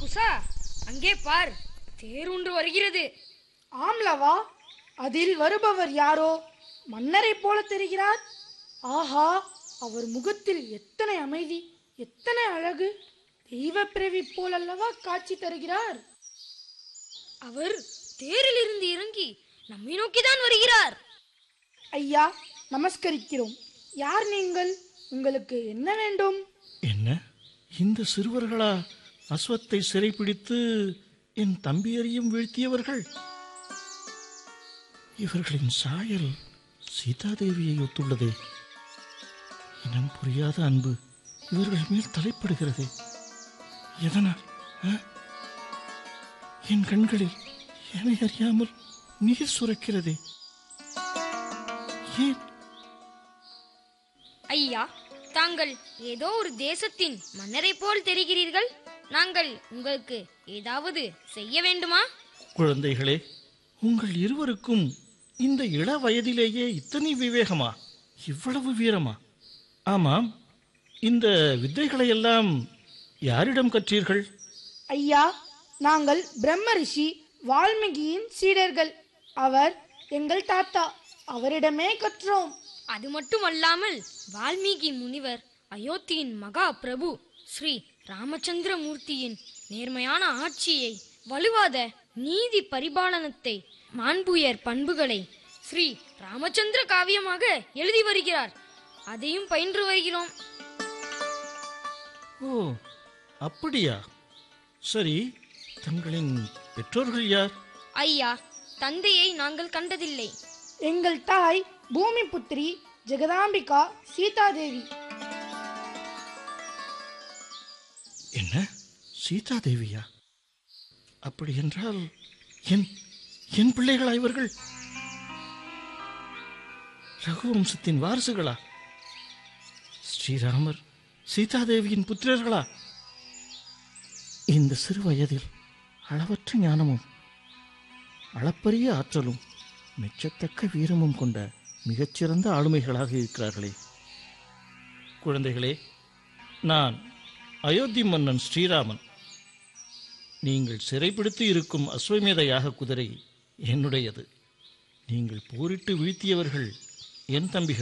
உஷா அங்கே பார் தேர் ஒன்று வருகிறது ஆம்லவா அதில் வருபவர் யாரோ மன்னரை போல தெரிகிறார் ஆஹா அவர் முகத்தில் எத்தனை அமைதி எத்தனை அழகு தெய்வ பிறவி போலல்லவா காட்சி தருகிறார் அவர் தேரில் இருந்து இறங்கி நம்மை நோக்கிதான் வருகிறார் ஐயா நமஸ்கரிக்கிறோம் யார் நீங்கள் உங்களுக்கு என்ன வேண்டும் என்ன இந்த சிறுவர்களா அஸ்வத்தை சிறைப்பிடித்து என் தம்பியரையும் வீழ்த்தியவர்கள் இவர்களின் சாயல் சீதாதேவியை ஒத்துள்ளதே இனம் புரியாத அன்பு இவர்கள் மேல் தலைப்படுகிறது எதனால் ஆ? என் கண்களில் என்னை அறியாமல் நீர் சுரக்கிறதே ஏன் ஐயா தாங்கள் ஏதோ ஒரு தேசத்தின் மன்னரை போல் தெரிகிறீர்கள் நாங்கள் உங்களுக்கு ஏதாவது செய்ய வேண்டுமா குழந்தைகளே உங்கள் இருவருக்கும் இந்த இள வயதிலேயே இத்தனை விவேகமா இவ்வளவு வீரமா ஆமாம் இந்த வித்தைகளை எல்லாம் யாரிடம் கற்றீர்கள் ஐயா நாங்கள் பிரம்ம ரிஷி வால்மீகியின் சீடர்கள் அவர் எங்கள் தாத்தா அவரிடமே கற்றோம் அது மட்டுமல்லாமல் வால்மீகி முனிவர் அயோத்தியின் மகா பிரபு ஸ்ரீ ராமச்சந்திர மூர்த்தியின் நேர்மையான ஆட்சியை வலுவாத நீதி பரிபாலனத்தை மாண்புயர் பண்புகளை ஸ்ரீ ராமச்சந்திர காவியமாக எழுதி வருகிறார் அதையும் பயின்று வருகிறோம் ஓ அப்படியா சரி தங்களின் பெற்றோர்கள் யார் ஐயா தந்தையை நாங்கள் கண்டதில்லை எங்கள் தாய் பூமி புத்திரி ஜெகதாம்பிகா சீதாதேவி என்ன சீதாதேவியா அப்படி என்றால் என் என் பிள்ளைகளா இவர்கள் ரகுவம்சத்தின் வாரிசுகளா ஸ்ரீராமர் சீதாதேவியின் புத்திரர்களா இந்த சிறு வயதில் அளவற்ற ஞானமும் அளப்பரிய ஆற்றலும் மெச்சத்தக்க வீரமும் கொண்ட மிகச்சிறந்த ஆளுமைகளாக இருக்கிறார்களே குழந்தைகளே நான் அயோத்தி மன்னன் ஸ்ரீராமன் நீங்கள் சிறைப்பிடித்து இருக்கும் அஸ்வமேத யாக குதிரை என்னுடையது நீங்கள் போரிட்டு வீழ்த்தியவர்கள் என் தம்பிகள்